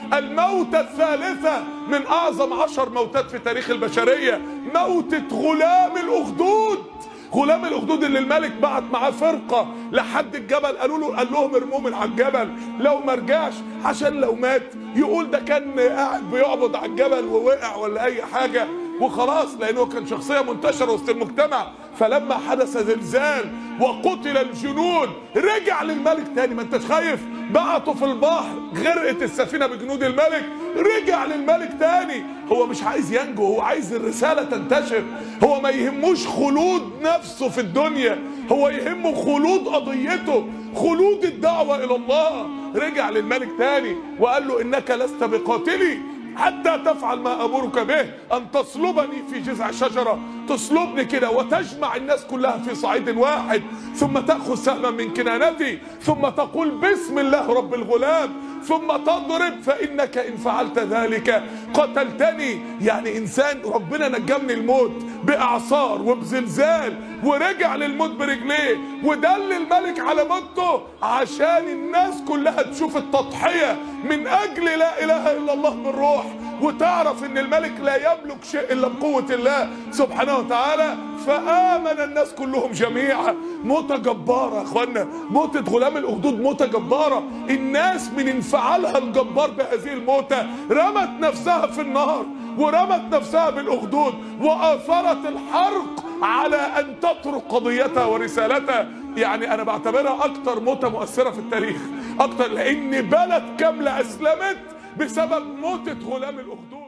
الموتة الثالثة من أعظم عشر موتات في تاريخ البشرية موتة غلام الأخدود غلام الأخدود اللي الملك بعت معاه فرقة لحد الجبل قالوا له قال لهم ارموه من على الجبل لو ما رجعش عشان لو مات يقول ده كان قاعد بيعبد على الجبل ووقع ولا أي حاجة وخلاص لأنه كان شخصية منتشرة وسط المجتمع فلما حدث زلزال وقتل الجنود رجع للملك تاني ما انتش خايف بعته في البحر غرقت السفينة بجنود الملك رجع للملك تاني هو مش عايز ينجو هو عايز الرسالة تنتشر هو ما يهموش خلود نفسه في الدنيا هو يهمه خلود قضيته خلود الدعوة إلى الله رجع للملك تاني وقال له إنك لست بقاتلي حتى تفعل ما امرك به ان تصلبني في جذع شجره تصلبني كده وتجمع الناس كلها في صعيد واحد ثم تاخذ سهما من كنانتي ثم تقول بسم الله رب الغلام ثم تضرب فانك ان فعلت ذلك قتلتني يعني انسان ربنا نجاه من الموت باعصار وبزلزال ورجع للموت برجليه ودل الملك على موته عشان الناس كلها تشوف التضحيه من اجل لا اله الا الله بالروح وتعرف ان الملك لا يملك شيء الا بقوه الله سبحانه وتعالى فامن الناس كلهم جميعا موته جباره يا اخوانا موته غلام الاخدود موته جباره الناس من انفعالها الجبار بهذه الموته رمت نفسها في النار ورمت نفسها بالاخدود واثرت الحرق على ان تترك قضيتها ورسالتها يعني انا بعتبرها اكتر موته مؤثره في التاريخ اكتر لان بلد كامله اسلمت بسبب موته غلام الاخدود